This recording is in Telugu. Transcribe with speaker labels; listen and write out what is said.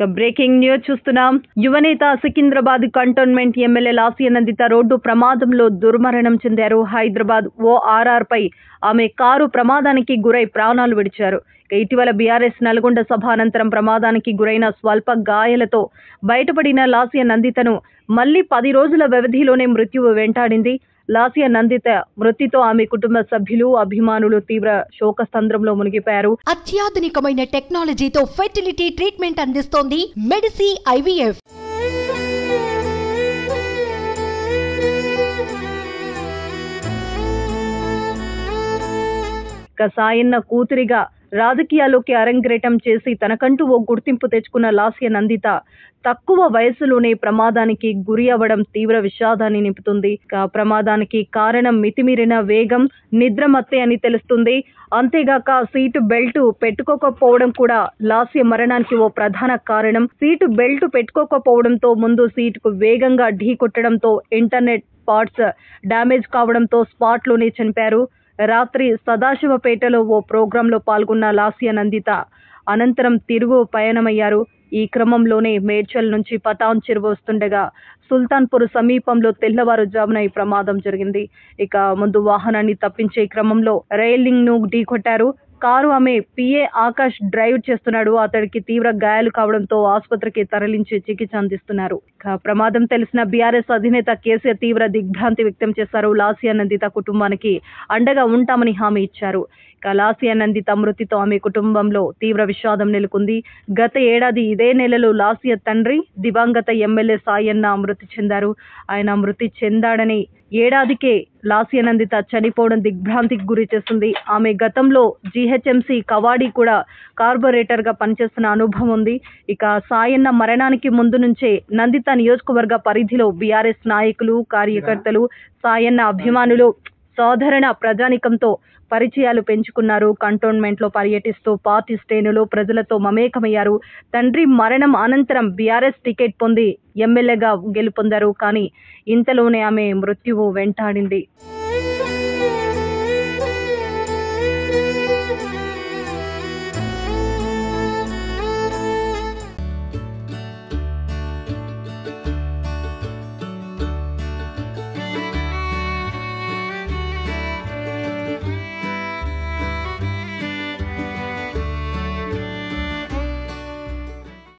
Speaker 1: ఇక బ్రేకింగ్ న్యూస్ చూస్తున్నాం యువనేత సికింద్రాబాద్ కంటోన్మెంట్ ఎమ్మెల్యే లాసియనందిత రోడ్డు ప్రమాదంలో దుర్మరణం చెందారు హైదరాబాద్ ఓ ఆర్ఆర్ పై ఆమె కారు ప్రమాదానికి గురై ప్రాణాలు విడిచారు ఇక ఇటీవల బీఆర్ఎస్ నల్గొండ సభ అనంతరం ప్రమాదానికి గురైన స్వల్ప గాయాలతో బయటపడిన లాసియ నందితను మళ్లీ పది రోజుల వ్యవధిలోనే మృత్యువు వెంటాడింది లాసియ నందిత మృతితో ఆమె కుటుంబ సభ్యులు అభిమానులు తీవ్ర శోకస్తంద్రంలో మునిగిపోయారు
Speaker 2: అత్యాధునికమైన టెక్నాలజీతో ఫెర్టిలిటీ ట్రీట్మెంట్ అందిస్తోంది మెడిసి ఐవీఎఫ్
Speaker 1: ఇక సాయన్న కూతురిగా రాజకీయాల్లోకి అరంగేటం చేసి తనకంటూ ఓ గుర్తింపు తెచ్చుకున్న లాస్య నందిత తక్కువ వయసులోనే ప్రమాదానికి గురి అవ్వడం తీవ్ర విషాదాన్ని నింపుతుంది ఇక ప్రమాదానికి కారణం మితిమీరిన వేగం నిద్రమత్తే అని తెలుస్తుంది అంతేగాక సీటు బెల్ట్ పెట్టుకోకపోవడం కూడా లాస్య మరణానికి ఓ ప్రధాన కారణం సీటు బెల్ట్ పెట్టుకోకపోవడంతో ముందు సీటుకు వేగంగా ఢీ కొట్టడంతో ఇంటర్నెట్ పార్ట్స్ డ్యామేజ్ కావడంతో స్పాట్లోనే చనిపారు రాత్రి సదాశివపేటలో ఓ ప్రోగ్రాంలో పాల్గొన్న లాస్య నందిత అనంతరం తిరుగు పయనమయ్యారు ఈ క్రమంలోనే మేడ్చల్ నుంచి పటాన్ చెరువు వస్తుండగా సుల్తాన్పూర్ సమీపంలో తెల్లవారుజామున ఈ ప్రమాదం జరిగింది ఇక ముందు వాహనాన్ని తప్పించే క్రమంలో రైలింగ్ ను ఢీకొట్టారు కారు ఆమె పిఏ ఆకాష్ డ్రైవ్ చేస్తున్నాడు అతడికి తీవ్ర గాయాలు కావడంతో ఆసుపత్రికి తరలించి చికిత్స అందిస్తున్నారు ఇక ప్రమాదం తెలిసిన బీఆర్ఎస్ అధినేత కేసీఆర్ తీవ్ర దిగ్భ్రాంతి వ్యక్తం చేశారు లాసియా నందిత కుటుంబానికి అండగా ఉంటామని హామీ ఇచ్చారు ఇక లాసియా నందిత మృతితో ఆమె కుటుంబంలో తీవ్ర విషాదం నెలకొంది గత ఏడాది ఇదే నెలలో లాసియా తండ్రి దివంగత ఎమ్మెల్యే సాయన్న మృతి చెందారు ఆయన మృతి చెందాడని ఏడాదికే లాస్యనందిత చనిపోవడం దిగ్భ్రాంతికి గురి చేస్తుంది ఆమె గతంలో జీహెచ్ఎంసీ కవాడి కూడా కార్పొరేటర్ గా పనిచేస్తున్న అనుభవం ఉంది ఇక సాయన్న మరణానికి ముందు నుంచే నందిత నియోజకవర్గ పరిధిలో బీఆర్ఎస్ నాయకులు కార్యకర్తలు సాయన్న అభిమానులు సాధారణ ప్రజానికంతో పరిచయాలు పెంచుకున్నారు కంటోన్మెంట్ లో పర్యటిస్తూ పార్టీ శ్రేణులు ప్రజలతో మమేకమయ్యారు తండ్రి మరణం అనంతరం బీఆర్ఎస్ టికెట్ పొంది ఎమ్మెల్యేగా గెలుపొందారు కానీ ఇంతలోనే ఆమె మృత్యువు వెంటాడింది